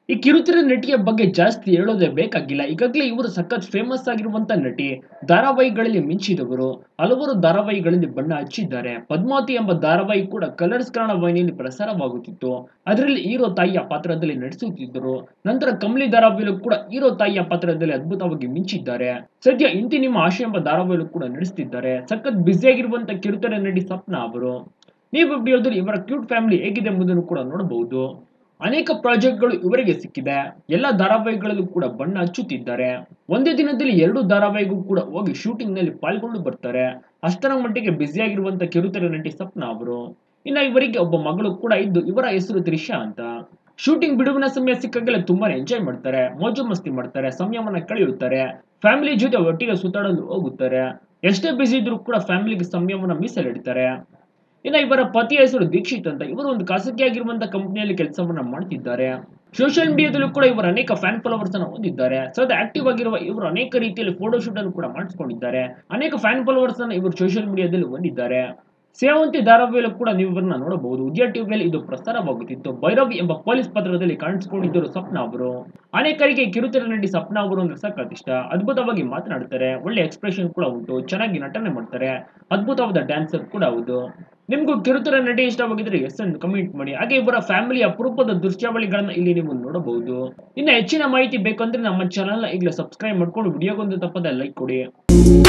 ಈ ಕಿರುತೆರೆ ನಟಿಯ ಬಗ್ಗೆ ಜಾಸ್ತಿ ಹೇಳೋದೇ ಬೇಕಾಗಿಲ್ಲ ಈಗಾಗಲೇ ಇವರು ಸಖತ್ ಫೇಮಸ್ ಆಗಿರುವಂತ ನಟಿ ಧಾರಾವಾಹಿಗಳಲ್ಲಿ ಮಿಂಚಿದವರು ಹಲವಾರು ಧಾರಾವಾಹಿಗಳಲ್ಲಿ ಬಣ್ಣ ಹಚ್ಚಿದ್ದಾರೆ ಪದ್ಮಾವತಿ ಎಂಬ ಧಾರಾವಾಹಿ ಕೂಡ ಕಲರ್ಸ್ ಕನ್ನಡ ವಾಹಿನಿಯಲ್ಲಿ ಪ್ರಸಾರವಾಗುತ್ತಿತ್ತು ಅದರಲ್ಲಿ ಹೀರೋ ತಾಯಿಯ ಪಾತ್ರದಲ್ಲಿ ನಟಿಸುತ್ತಿದ್ದರು ನಂತರ ಕಮಲಿ ಧಾರಾವಾಹಿಯಲ್ಲೂ ಕೂಡ ಹೀರೋ ತಾಯಿಯ ಪಾತ್ರದಲ್ಲಿ ಅದ್ಭುತವಾಗಿ ಮಿಂಚಿದ್ದಾರೆ ಸದ್ಯ ಇಂತಿ ನಿಮ್ಮ ಆಶೆ ಎಂಬ ಧಾರಾವಾಹಿಯಲ್ಲೂ ಕೂಡ ನಡೆಸುತ್ತಿದ್ದಾರೆ ಸಖತ್ ಬ್ಯುಸಿಯಾಗಿರುವಂತ ಕಿರುತೆರೆ ನಟಿ ಸಪ್ನಾ ಅವರು ನೀವು ವಿಡಿಯೋದಲ್ಲಿ ಇವರ ಕ್ಯೂಟ್ ಫ್ಯಾಮಿಲಿ ಹೇಗಿದೆ ಎಂಬುದನ್ನು ಕೂಡ ನೋಡಬಹುದು ಅನೇಕ ಪ್ರಾಜೆಕ್ಟ್ಗಳು ಇವರಿಗೆ ಸಿಕ್ಕಿದೆ ಎಲ್ಲ ಧಾರಾವಾಹಿಗಳಲ್ಲೂ ಕೂಡ ಬಣ್ಣ ಹಚ್ಚುತ್ತಿದ್ದಾರೆ ಒಂದೇ ದಿನದಲ್ಲಿ ಎರಡು ಧಾರಾವಾಹಿಗೂ ಕೂಡ ಹೋಗಿ ಶೂಟಿಂಗ್ ನಲ್ಲಿ ಪಾಲ್ಗೊಂಡು ಬರ್ತಾರೆ ಅಷ್ಟರ ಮಟ್ಟಿಗೆ ಬ್ಯುಸಿಯಾಗಿರುವಂತ ಕಿರುತೆರೆ ನಟಿ ಸಪ್ನಾ ಅವರು ಇನ್ನು ಇವರಿಗೆ ಒಬ್ಬ ಮಗಳು ಕೂಡ ಇದ್ದು ಇವರ ಹೆಸರು ತ್ರಿಷಾ ಅಂತ ಶೂಟಿಂಗ್ ಬಿಡುವಿನ ಸಮಯ ಸಿಕ್ಕಾಗೆಲ್ಲ ತುಂಬಾನೇ ಎಂಜಾಯ್ ಮಾಡ್ತಾರೆ ಮೋಜು ಮಸ್ತಿ ಮಾಡ್ತಾರೆ ಸಮಯವನ್ನ ಕಳೆಯುತ್ತಾರೆ ಫ್ಯಾಮಿಲಿ ಜೊತೆ ಒಟ್ಟಿಗೆ ಸುತ್ತಾಡಲು ಹೋಗುತ್ತಾರೆ ಎಷ್ಟೇ ಬಿಸಿ ಇದ್ರೂ ಕೂಡ ಫ್ಯಾಮಿಲಿಗೆ ಸಮಯವನ್ನ ಮೀಸಲಿಡ್ತಾರೆ ಇನ್ನು ಇವರ ಪತಿಯ ಹೆಸರು ದೀಕ್ಷಿತ್ ಅಂತ ಇವರು ಒಂದು ಖಾಸಗಿಯಾಗಿರುವಂತಹ ಕಂಪನಿಯಲ್ಲಿ ಕೆಲಸವನ್ನ ಮಾಡ್ತಿದ್ದಾರೆ ಸೋಷಿಯಲ್ ಮೀಡಿಯಾದಲ್ಲೂ ಕೂಡ ಇವರು ಅನೇಕ ಫ್ಯಾನ್ ಫಾಲೋವರ್ಸ್ ಅನ್ನು ಹೊಂದಿದ್ದಾರೆ ಸದಾ ಆಕ್ಟಿವ್ ಆಗಿರುವ ಇವರು ಅನೇಕ ರೀತಿಯಲ್ಲಿ ಫೋಟೋ ಶೂಟ್ ಅನ್ನು ಕೂಡ ಮಾಡಿಸಿಕೊಂಡಿದ್ದಾರೆ ಅನೇಕ ಫ್ಯಾನ್ ಫಾಲೋವರ್ಸ್ ಅನ್ನು ಇವರು ಸೋಷಿಯಲ್ ಮೀಡಿಯಾದಲ್ಲಿ ಹೊಂದಿದ್ದಾರೆ ಸೇವಂತಿ ಧಾರಾವಾಹಿಯಲ್ಲೂ ಕೂಡ ನೀವು ಇವರನ್ನ ನೋಡಬಹುದು ಉದಯ ಟಿವಿಯಲ್ಲಿ ಇದು ಪ್ರಸಾರವಾಗುತ್ತಿತ್ತು ಭೈರವಿ ಎಂಬ ಪೊಲೀಸ್ ಪತ್ರದಲ್ಲಿ ಕಾಣಿಸಿಕೊಂಡಿದ್ದರು ಸಪ್ನಾ ಅವರು ಅನೇಕರಿಗೆ ಕಿರುತೆರೆ ನಟಿ ಸಪ್ನಾ ಅವರು ಅಂದ್ರೆ ಸಖತ್ ಇಷ್ಟ ಅದ್ಭುತವಾಗಿ ಮಾತನಾಡ್ತಾರೆ ಒಳ್ಳೆ ಎಕ್ಸ್ಪ್ರೆಷನ್ ಕೂಡ ಉಂಟು ಚೆನ್ನಾಗಿ ನಟನೆ ಮಾಡ್ತಾರೆ ಅದ್ಭುತವಾದ ಡ್ಯಾನ್ಸರ್ ಕೂಡ ಹೌದು ನಿಮ್ಗೂ ಕಿರುತೆರೆ ನಟಿ ಇಷ್ಟವಾಗಿದ್ರೆ ಎಸ್ ಎಂದು ಕಮೆಂಟ್ ಮಾಡಿ ಹಾಗೆ ಇವರ ಫ್ಯಾಮಿಲಿ ಅಪರೂಪದ ದೃಶ್ಯಾವಳಿಗಳನ್ನ ಇಲ್ಲಿ ನೀವು ನೋಡಬಹುದು ಇನ್ನು ಹೆಚ್ಚಿನ ಮಾಹಿತಿ ಬೇಕಂದ್ರೆ ನಮ್ಮ ಚಾನಲ್ನ ಈಗಲೇ ಸಬ್ಸ್ಕ್ರೈಬ್ ಮಾಡ್ಕೊಂಡು ವಿಡಿಯೋಗೊಂದು ತಪ್ಪದೆ ಲೈಕ್ ಕೊಡಿ